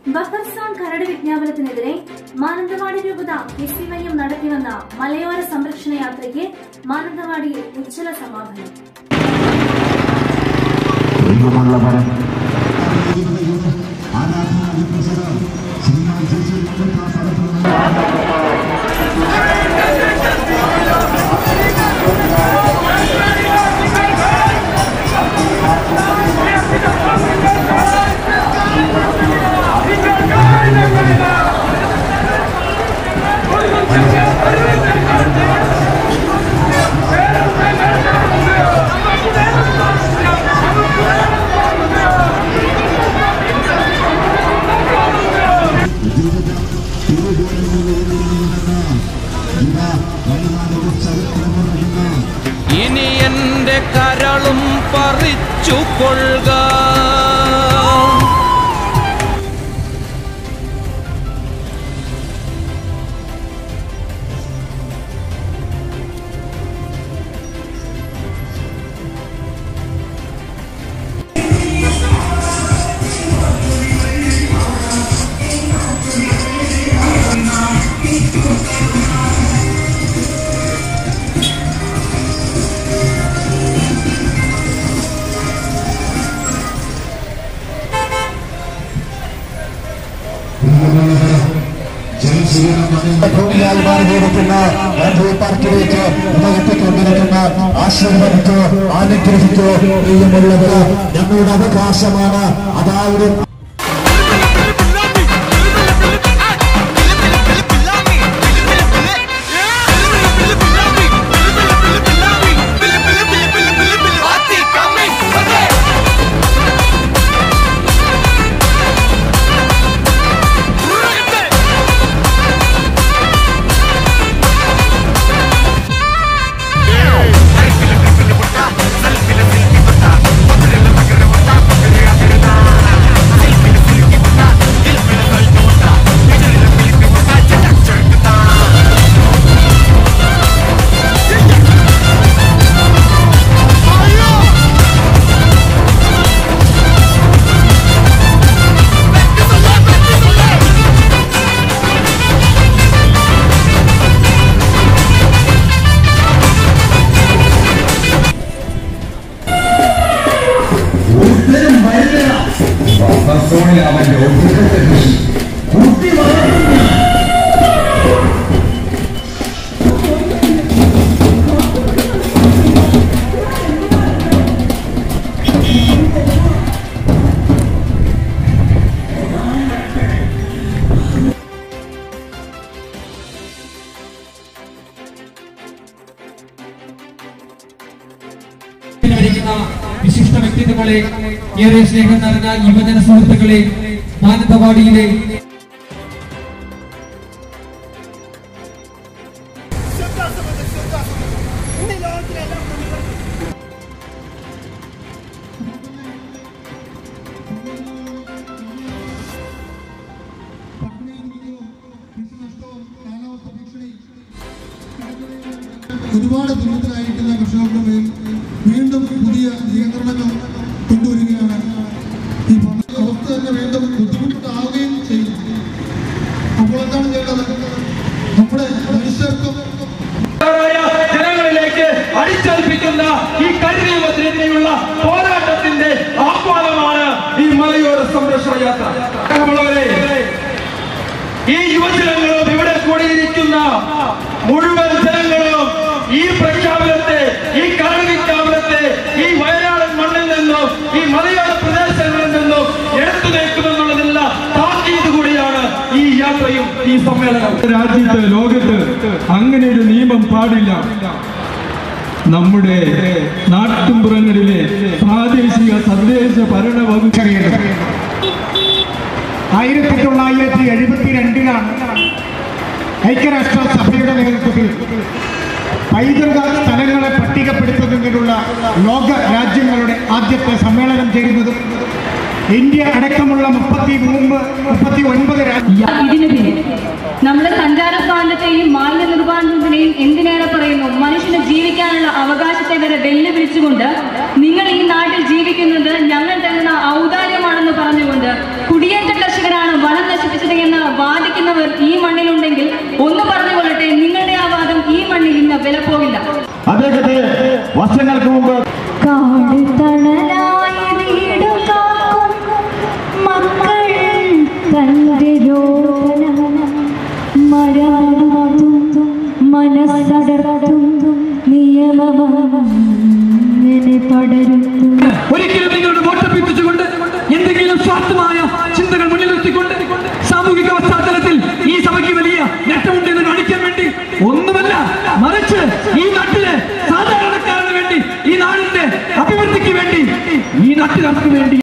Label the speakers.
Speaker 1: buffer zone കരട് വിജ്ഞാപനത്തിനെതിരെ മാനന്തവാടി രൂപത S YM നടത്തിവന്ന മലയോര സംരക്ഷണ യാത്രയ്ക്ക് മാനന്തവാടിയിൽ ഉജ്ജ്വല സമാപനം
Speaker 2: ദൈവമുള്ളവരെ ആരാധന വികസനം ശ്രീമാൻ ജേസു സ്ഥലത്ത്
Speaker 3: ഇനി എന്റെ കരളും പറിച്ചു കൊള്ളുക
Speaker 2: പാർട്ടിയിലേക്ക് ഉയർത്തിക്കൊണ്ടിരിക്കുന്ന ആശീർവദിച്ചു അനുഗ്രഹിച്ചു പ്രിയമുള്ളവർ ഞങ്ങളുടെ അവകാശമാണ് അതായത്
Speaker 4: അവന്റെ ഒടുക്കത്തെ കൃഷി കുട്ടി വളർന്നു
Speaker 5: ിരിക്കുന്ന വിശിഷ്ട വ്യക്തിത്വങ്ങളെ ഏറെ സ്നേഹം നിറഞ്ഞ യുവജന സുഹൃത്തുക്കളെ മാനന്തവാടിയിലെ
Speaker 6: ഒരുപാട് ദുരിതത്തിലായിരിക്കുന്ന കർഷകരുടെ മേൽ വീണ്ടും പുതിയ നിയന്ത്രണങ്ങൾ കൊണ്ടുവരികയാണ് ഈ പണ അവസ്ഥ തന്നെ വീണ്ടും ബുദ്ധിമുട്ടാവുകയും ചെയ്യും അപ്പോൾ എന്താണ് ചെയ്യേണ്ടത് നമ്മുടെ മനുഷ്യർക്കും
Speaker 7: ജനങ്ങളിലേക്ക് അടിച്ചേൽപ്പിക്കുന്ന ഈ കരിനിയമത്തിനെതിരെയുള്ള പോരാട്ടത്തിന്റെ ആഹ്വാനമാണ് ഈ മലയോര സംരക്ഷണ യാത്ര പ്രിയമുള്ളവരെ, ഈ യുവജനങ്ങളും ഇവിടെ കൂടിയിരിക്കുന്ന മുഴുവൻ ജനങ്ങളും ഈ പ്രഖ്യാപനത്തെ ഈ കരട് വിജ്ഞാപനത്തെ ഈ വയനാടൻ മണ്ണിൽ നിന്നും ഈ മലയോര പ്രദേശങ്ങളിൽ നിന്നും എടുത്തു നീക്കുമെന്നുള്ളതില്ല താക്കീത് കൂടിയാണ് ഈ യാത്രയും ഈ സമ്മേളനവും
Speaker 8: രാജ്യത്ത് ലോകത്ത് അങ്ങനെ ഒരു നിയമം പാടില്ല നമ്മുടെ നാട്ടുംപുറങ്ങളിലെ പ്രാദേശിക തദ്ദേശ ഭരണ വകുപ്പ്
Speaker 9: ആയിരത്തി തൊള്ളായിരത്തി എഴുപത്തിരണ്ടിലാണ് ഐക്യരാഷ്ട്ര സഭയുടെ നേതൃത്വത്തിൽ പൈതൃക സ്ഥലങ്ങളെ പട്ടികപ്പെടുത്തുന്നതിനുള്ള ലോക രാജ്യങ്ങളുടെ ആദ്യത്തെ സമ്മേളനം ചേരുന്നതും ഇന്ത്യ അടക്കമുള്ള മുപ്പത്തി മൂന്ന് മുപ്പത്തി ഒൻപത് രാജ്യ
Speaker 10: ഇതിനു പിന്നിൽ നമ്മുടെ സഞ്ചാര സ്വാതന്ത്ര്യത്തെയും മാലിന്യ നിർമ്മാർജ്ജനത്തിനെയും എന്തിനേറെ പറയുന്നു മനുഷ്യന് ജീവിക്കാനുള്ള അവകാശത്തെ വരെ വെല്ലുവിളിച്ചുകൊണ്ട് നിങ്ങൾ ഈ നാട്ടിൽ ജീവിക്കുന്നത് ഞങ്ങൾ തരുന്ന ഔദാര്യമാണെന്ന് പറഞ്ഞുകൊണ്ട് കുടിയേറ്റ കർഷകരാണ് വനം ഈ മണ്ണിലുണ്ടെങ്കിൽ ഒന്ന് പറഞ്ഞുകൊള്ളട്ടെ നിങ്ങളുടെ ആ വാദം ഈ മണ്ണിൽ ഇന്ന് വില പോകില്ല
Speaker 9: അദ്ദേഹത്തെ വർഷങ്ങൾക്ക് മുമ്പ്
Speaker 11: കാടുതണലായി വീടു കാക്കും മക്കൾ തന്റെ രോദനം മഴത്തും മനസ്സടർത്തും നിയമമങ്ങനെ പടരുന്നു
Speaker 7: ഒരിക്കലും നിങ്ങളുടെ വോട്ട് അഭ്യർത്ഥിച്ചുകൊണ്ട് എന്തെങ്കിലും സ്വാർത്ഥമായ ചിന്തകൾ മുന്നിൽ നിർത്തിക്കൊണ്ട്